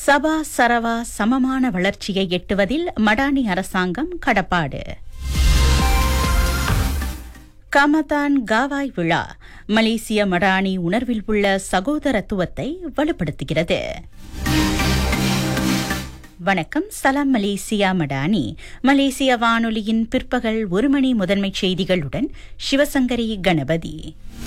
சபா சரவா சமமான வளர்ச்சியை எட்டுவதில் மடானி அரசாங்கம் கடப்பாடு கமதான் காவாய் விழா மலேசிய மடானி உணர்வில் உள்ள சகோதரத்துவத்தை வலுப்படுத்துகிறது வணக்கம் சலாம் மலேசியா மடானி மலேசிய வானொலியின் பிற்பகல் ஒரு மணி முதன்மைச் செய்திகளுடன் சிவசங்கரி கணபதி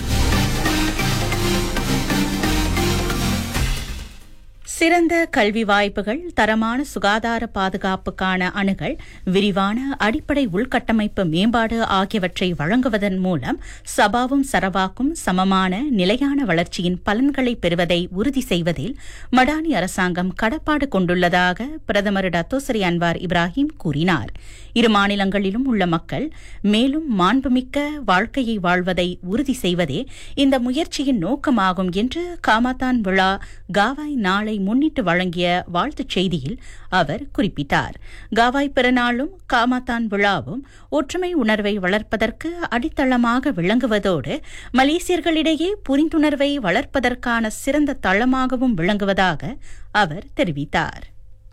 சிறந்த கல்வி வாய்ப்புகள் தரமான சுகாதார பாதுகாப்புக்கான அணுகல் விரிவான அடிப்படை உள்கட்டமைப்பு மேம்பாடு ஆகியவற்றை வழங்குவதன் மூலம் சபாவும் சரவாக்கும் சமமான நிலையான வளர்ச்சியின் பலன்களை பெறுவதை உறுதி செய்வதில் மடானி அரசாங்கம் கடப்பாடு கொண்டுள்ளதாக பிரதமர் டத்தோசரி அன்வார் இப்ராஹிம் கூறினார் இரு மாநிலங்களிலும் உள்ள மக்கள் மேலும் மாண்புமிக்க வாழ்க்கையை வாழ்வதை உறுதி செய்வதே இந்த முயற்சியின் நோக்கமாகும் என்று காமாதான் விழா காவாய் நாளை முன்னிட்டு வழங்கிய வாழ்த்துச் செய்தியில் அவர் குறிப்பிட்டார் காவாய் பிறநாளும் காமாதான் விழாவும் ஒற்றுமை உணர்வை வளர்ப்பதற்கு அடித்தளமாக விளங்குவதோடு மலேசியர்களிடையே புரிந்துணர்வை வளர்ப்பதற்கான சிறந்த தளமாகவும் விளங்குவதாக அவர் தெரிவித்தார்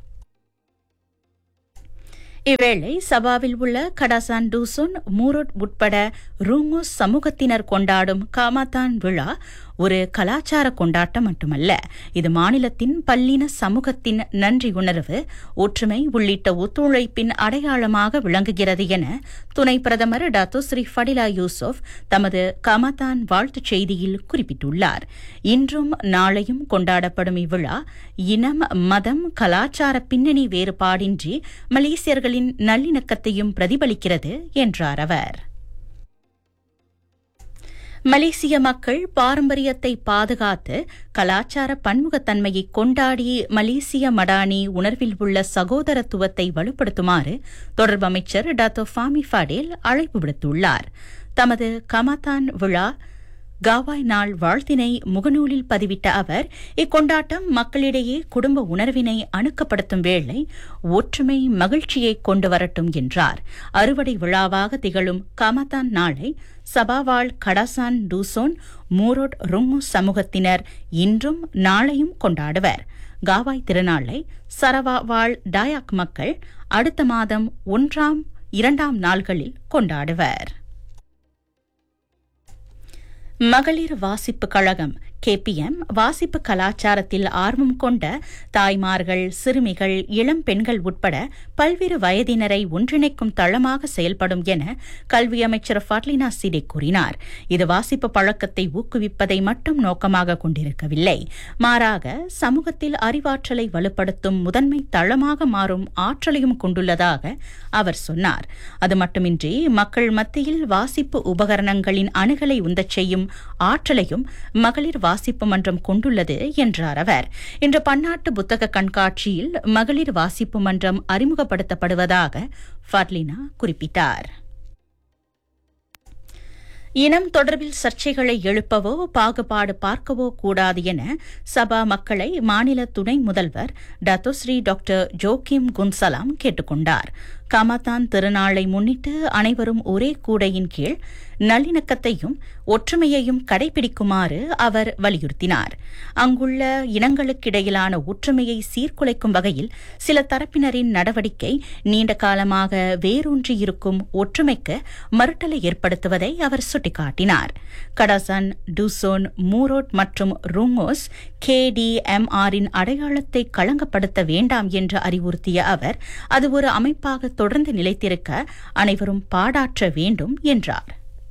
இவ்வேளை சபாவில் உள்ள கடாசான் டூசுன் மூரோட் உட்பட ரூமோஸ் சமூகத்தினர் கொண்டாடும் காமாதான் விழா ஒரு கலாச்சார கொண்டாட்டம் மட்டுமல்ல இது மாநிலத்தின் பல்லின சமூகத்தின் நன்றி உணர்வு ஒற்றுமை உள்ளிட்ட ஒத்துழைப்பின் அடையாளமாக விளங்குகிறது என துணை பிரதமர் டாத்தோ ஸ்ரீ ஃபடிலா யூசுப் தமது கமதான் வாழ்த்துச் செய்தியில் குறிப்பிட்டுள்ளார் இன்றும் நாளையும் கொண்டாடப்படும் இவ்விழா இனம் மதம் கலாச்சார பின்னணி வேறுபாடின்றி மலேசியர்களின் நல்லிணக்கத்தையும் பிரதிபலிக்கிறது என்றார் அவர் மலேசிய மக்கள் பாரம்பரியத்தை பாதுகாத்து கலாச்சார பன்முகத்தன்மையை கொண்டாடி மலேசிய மடானி உணர்வில் உள்ள சகோதரத்துவத்தை வலுப்படுத்துமாறு தொடர்பு அமைச்சர் டாக்டர் ஃபாமி ஃபடேல் அழைப்பு விடுத்துள்ளார் தமது கமதான் விழா காவாய் நாள் வாழ்த்தினை முகநூலில் பதிவிட்ட அவர் இக்கொண்டாட்டம் மக்களிடையே குடும்ப உணர்வினை அணுக்கப்படுத்தும் வேளை ஒற்றுமை மகிழ்ச்சியை கொண்டு வரட்டும் என்றார் அறுவடை விழாவாக திகழும் கமதான் நாளை சபாவாள் கடாசான் டூசோன் மூரோட் ருங்கு சமூகத்தினர் இன்றும் நாளையும் கொண்டாடுவர் காவாய் திருநாளை சரவாவாள் டாயாக் மக்கள் அடுத்த மாதம் ஒன்றாம் இரண்டாம் நாள்களில் கொண்டாடுவர் மகளிர் வாசிப்பு கழகம் கேபிஎம் வாசிப்பு கலாச்சாரத்தில் ஆர்வம் கொண்ட தாய்மார்கள் சிறுமிகள் இளம் பெண்கள் உட்பட பல்வேறு வயதினரை ஒன்றிணைக்கும் தளமாக செயல்படும் என கல்வி அமைச்சர் ஃபட்லினா சிடே கூறினார் இது வாசிப்பு பழக்கத்தை ஊக்குவிப்பதை மட்டும் நோக்கமாக கொண்டிருக்கவில்லை மாறாக சமூகத்தில் அறிவாற்றலை வலுப்படுத்தும் முதன்மை தளமாக மாறும் ஆற்றலையும் கொண்டுள்ளதாக அவர் சொன்னார் அது மட்டுமின்றி மக்கள் மத்தியில் வாசிப்பு உபகரணங்களின் அணுகலை உந்தச் செய்யும் ஆற்றலையும் மகளிர் வாசிப்பு மன்றம் கொண்டுள்ளது என்றார் அவர் இன்று பன்னாட்டு புத்தக கண்காட்சியில் மகளிர் வாசிப்பு மன்றம் அறிமுகப்படுத்தப்படுவதாக ஃபர்லினா குறிப்பிட்டார் இனம் தொடர்பில் சர்ச்சைகளை எழுப்பவோ பாகுபாடு பார்க்கவோ கூடாது என சபா மக்களை மாநில துணை முதல்வர் டத்தோஸ்ரீ டாக்டர் ஜோகிம் குன்சலாம் கேட்டுக் கொண்டார் கமதான் திருநாளை முன்னிட்டு அனைவரும் ஒரே கூடையின் கீழ் நல்லிணக்கத்தையும் ஒற்றுமையையும் கடைபிடிக்குமாறு அவர் வலியுறுத்தினார் அங்குள்ள இனங்களுக்கிடையிலான ஒற்றுமையை சீர்குலைக்கும் வகையில் சில தரப்பினரின் நடவடிக்கை நீண்ட காலமாக வேரூன்றியிருக்கும் ஒற்றுமைக்கு மறுட்டலை ஏற்படுத்துவதை அவர் சுட்டிக்காட்டினார் கடசன் டூசோன் மூரோட் மற்றும் ரூமோஸ் கேடிஎம்ஆரின் அடையாளத்தை களங்கப்படுத்த வேண்டாம் என்று அறிவுறுத்திய அவர் அது ஒரு அமைப்பாக தொடர்ந்து நிலைத்திருக்க அனைவரும் பாடாற்ற வேண்டும் என்றார்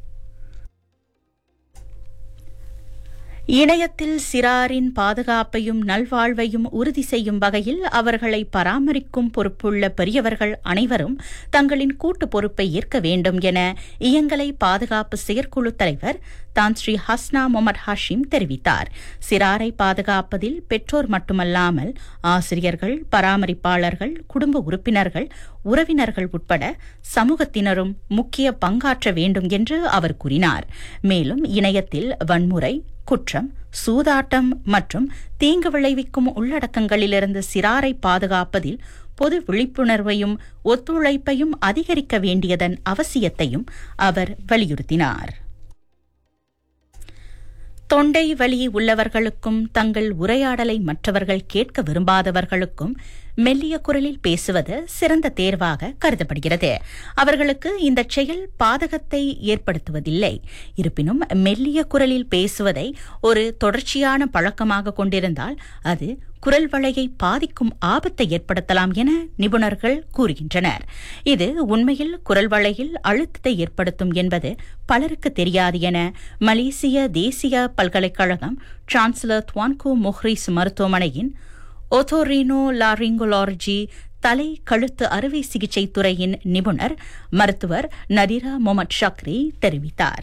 இணையத்தில் சிறாரின் பாதுகாப்பையும் நல்வாழ்வையும் உறுதி செய்யும் வகையில் அவர்களை பராமரிக்கும் பொறுப்புள்ள பெரியவர்கள் அனைவரும் தங்களின் கூட்டு பொறுப்பை ஏற்க வேண்டும் என இயங்கலை பாதுகாப்பு செயற்குழு தலைவர் தான் ஸ்ரீ ஹஸ்னா முகமது ஹஷீம் தெரிவித்தார் சிறாரை பாதுகாப்பதில் பெற்றோர் மட்டுமல்லாமல் ஆசிரியர்கள் பராமரிப்பாளர்கள் குடும்ப உறுப்பினர்கள் உறவினர்கள் உட்பட சமூகத்தினரும் முக்கிய பங்காற்ற வேண்டும் என்று அவர் கூறினார் மேலும் இணையத்தில் வன்முறை குற்றம் சூதாட்டம் மற்றும் தீங்கு விளைவிக்கும் உள்ளடக்கங்களிலிருந்து சிறாரை பாதுகாப்பதில் பொது விழிப்புணர்வையும் ஒத்துழைப்பையும் அதிகரிக்க வேண்டியதன் அவசியத்தையும் அவர் வலியுறுத்தினார் தொண்டை வலி உள்ளவர்களுக்கும் தங்கள் உரையாடலை மற்றவர்கள் கேட்க விரும்பாதவர்களுக்கும் மெல்லிய குரலில் பேசுவது சிறந்த தேர்வாக கருதப்படுகிறது அவர்களுக்கு இந்த செயல் பாதகத்தை ஏற்படுத்துவதில்லை இருப்பினும் மெல்லிய குரலில் பேசுவதை ஒரு தொடர்ச்சியான பழக்கமாக கொண்டிருந்தால் அது குரல் வளையை பாதிக்கும் ஆபத்தை ஏற்படுத்தலாம் என நிபுணர்கள் கூறுகின்றனர் இது உண்மையில் குரல் வளையில் அழுத்தத்தை ஏற்படுத்தும் என்பது பலருக்கு தெரியாது என மலேசிய தேசிய பல்கலைக்கழகம் சான்சலர் துவான்கோ மொஹ்ரிஸ் மருத்துவமனையின் ஒத்தோரினோ லாரிங்கோலார்ஜி தலை கழுத்து அறுவை சிகிச்சை துறையின் நிபுணர் மருத்துவர் நதிரா முகமது ஷக்ரி தெரிவித்தார்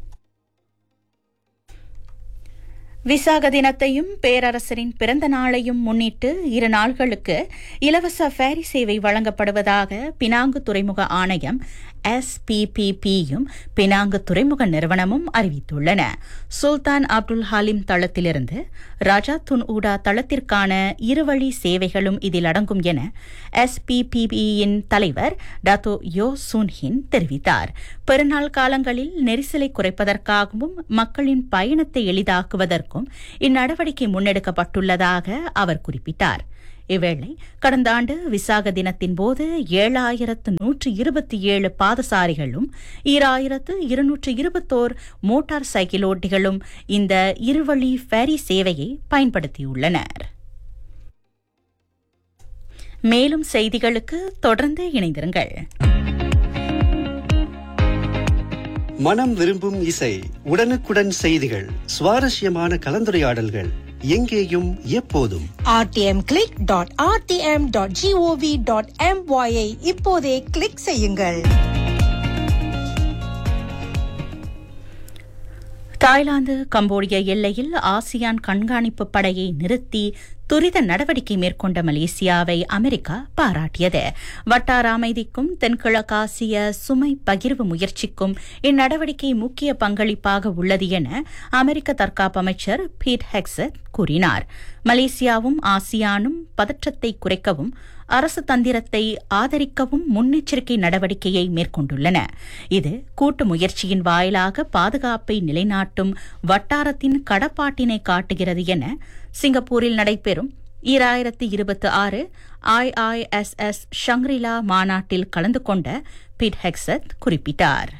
விசாக தினத்தையும் பேரரசரின் பிறந்த நாளையும் முன்னிட்டு இரு நாள்களுக்கு இலவச ஃபேரி சேவை வழங்கப்படுவதாக பினாங்கு துறைமுக ஆணையம் எஸ்பிபிபியும் பினாங்கு துறைமுக நிறுவனமும் அறிவித்துள்ளன சுல்தான் அப்துல் ஹாலிம் தளத்திலிருந்து ராஜா துன் ஊடா தளத்திற்கான இருவழி சேவைகளும் இதில் அடங்கும் என எஸ்பிபிபியின் தலைவர் டாத்தோ யோ சுன்ஹின் தெரிவித்தார் பெருநாள் காலங்களில் நெரிசலை குறைப்பதற்காகவும் மக்களின் பயணத்தை எளிதாக்குவதற்கும் இந்நடவடிக்கை முன்னெடுக்கப்பட்டுள்ளதாக அவர் குறிப்பிட்டார் இவ்வேளை கடந்த ஆண்டு விசாக தினத்தின் போது ஏழாயிரத்து நூற்று இருபத்தி ஏழு பாதசாரிகளும் ஈராயிரத்து இருநூற்று இருபத்தோர் மோட்டார் சைக்கிள் ஓட்டிகளும் இந்த இருவழி ஃபேரி சேவையை பயன்படுத்தியுள்ளனர் மேலும் செய்திகளுக்கு தொடர்ந்து இணைந்திருங்கள் மனம் விரும்பும் இசை உடனுக்குடன் செய்திகள் சுவாரஸ்யமான கலந்துரையாடல்கள் எங்கேயும் எப்போதும் rtm.rtm.gov.my ஐ இப்போதே கிளிக் செய்யுங்கள் தாய்லாந்து கம்போடிய எல்லையில் ஆசியான் கண்காணிப்பு படையை நிறுத்தி துரித நடவடிக்கை மேற்கொண்ட மலேசியாவை அமெரிக்கா பாராட்டியது வட்டார அமைதிக்கும் தென்கிழக்காசிய சுமை பகிர்வு முயற்சிக்கும் இந்நடவடிக்கை முக்கிய பங்களிப்பாக உள்ளது என அமெரிக்க தற்காப்பு அமைச்சர் பீட் ஹெக்ஸட் கூறினார் மலேசியாவும் ஆசியானும் பதற்றத்தை குறைக்கவும் அரசு தந்திரத்தை ஆதரிக்கவும் முன்னெச்சரிக்கை நடவடிக்கையை மேற்கொண்டுள்ளன இது கூட்டு முயற்சியின் வாயிலாக பாதுகாப்பை நிலைநாட்டும் வட்டாரத்தின் கடப்பாட்டினை காட்டுகிறது என சிங்கப்பூரில் நடைபெறும் ஈராயிரத்தி இருபத்தி ஆறு ஐஐஎஸ்எஸ் ஷங்ரிலா மாநாட்டில் கலந்து கொண்ட பீட் ஹெக்ஸத் குறிப்பிட்டார்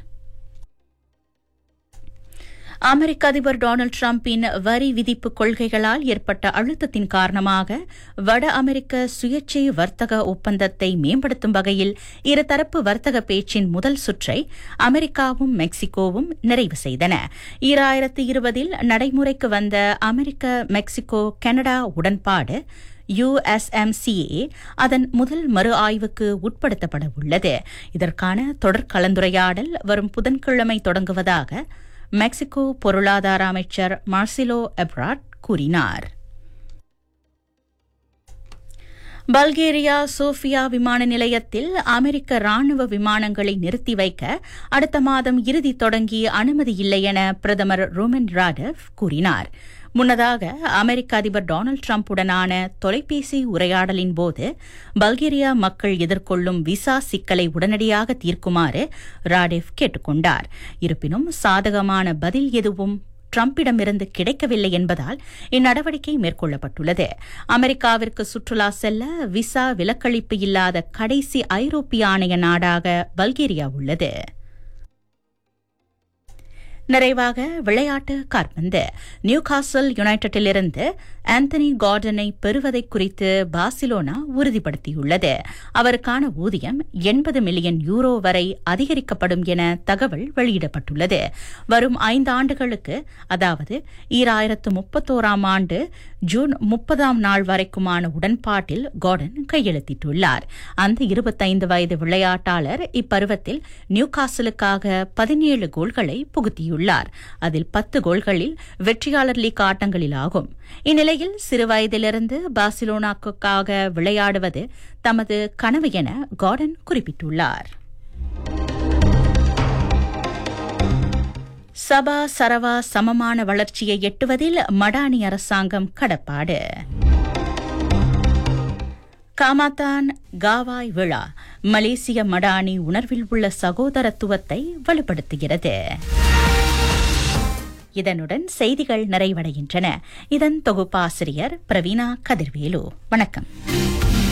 அமெரிக்க அதிபர் டொனால்டு டிரம்பின் வரி விதிப்பு கொள்கைகளால் ஏற்பட்ட அழுத்தத்தின் காரணமாக வட அமெரிக்க சுயேட்சை வர்த்தக ஒப்பந்தத்தை மேம்படுத்தும் வகையில் இருதரப்பு வர்த்தக பேச்சின் முதல் சுற்றை அமெரிக்காவும் மெக்சிகோவும் நிறைவு செய்தன ஈராயிரத்து இருபதில் நடைமுறைக்கு வந்த அமெரிக்க மெக்சிகோ கனடா உடன்பாடு யுஎஸ்எம்சிஏ அதன் முதல் மறு ஆய்வுக்கு உட்படுத்தப்பட உள்ளது இதற்கான தொடர் கலந்துரையாடல் வரும் புதன்கிழமை தொடங்குவதாக மெக்சிகோ பொருளாதார அமைச்சர் மார்சிலோ எப்ராட் கூறினார் பல்கேரியா சோஃபியா விமான நிலையத்தில் அமெரிக்க ராணுவ விமானங்களை நிறுத்தி வைக்க அடுத்த மாதம் இறுதி தொடங்கி அனுமதி இல்லை என பிரதமர் ரோமன் ராடவ் கூறினார் முன்னதாக அமெரிக்க அதிபர் டொனால்டு டிரம்புடனான தொலைபேசி உரையாடலின் போது பல்கேரியா மக்கள் எதிர்கொள்ளும் விசா சிக்கலை உடனடியாக தீர்க்குமாறு ராடேவ் கேட்டுக்கொண்டார் இருப்பினும் சாதகமான பதில் எதுவும் டிரம்பிடமிருந்து கிடைக்கவில்லை என்பதால் இந்நடவடிக்கை மேற்கொள்ளப்பட்டுள்ளது அமெரிக்காவிற்கு சுற்றுலா செல்ல விசா விலக்களிப்பு இல்லாத கடைசி ஐரோப்பிய ஆணைய நாடாக பல்கேரியா உள்ளது நிறைவாக விளையாட்டு கார்பந்து நியூ காசல் யுனைடெட்டிலிருந்து ஆந்தனி கார்டனை பெறுவதை குறித்து பார்சிலோனா உறுதிப்படுத்தியுள்ளது அவருக்கான ஊதியம் எண்பது மில்லியன் யூரோ வரை அதிகரிக்கப்படும் என தகவல் வெளியிடப்பட்டுள்ளது வரும் ஐந்து ஆண்டுகளுக்கு அதாவது ஈராயிரத்து முப்பத்தோராம் ஆண்டு ஜூன் முப்பதாம் நாள் வரைக்குமான உடன்பாட்டில் கார்டன் கையெழுத்திட்டுள்ளார் அந்த இருபத்தைந்து வயது விளையாட்டாளர் இப்பருவத்தில் நியூ காசலுக்காக பதினேழு கோல்களை புகுத்தியுள்ளார் அதில் பத்து கோல்களில் வெற்றியாளர் லீக் ஆட்டங்களில் ஆகும் இந்நிலையில் சிறுவயதிலிருந்து பார்சிலோனாவுக்காக விளையாடுவது தமது கனவு என கார்டன் குறிப்பிட்டுள்ளார் சபா சரவா சமமான வளர்ச்சியை எட்டுவதில் மடானி அரசாங்கம் கடப்பாடு காமாத்தான் காவாய் விழா மலேசிய மடானி உணர்வில் உள்ள சகோதரத்துவத்தை வலுப்படுத்துகிறது இதனுடன் செய்திகள் நிறைவடைகின்றன இதன் தொகுப்பாசிரியர் பிரவீணா கதிர்வேலு வணக்கம்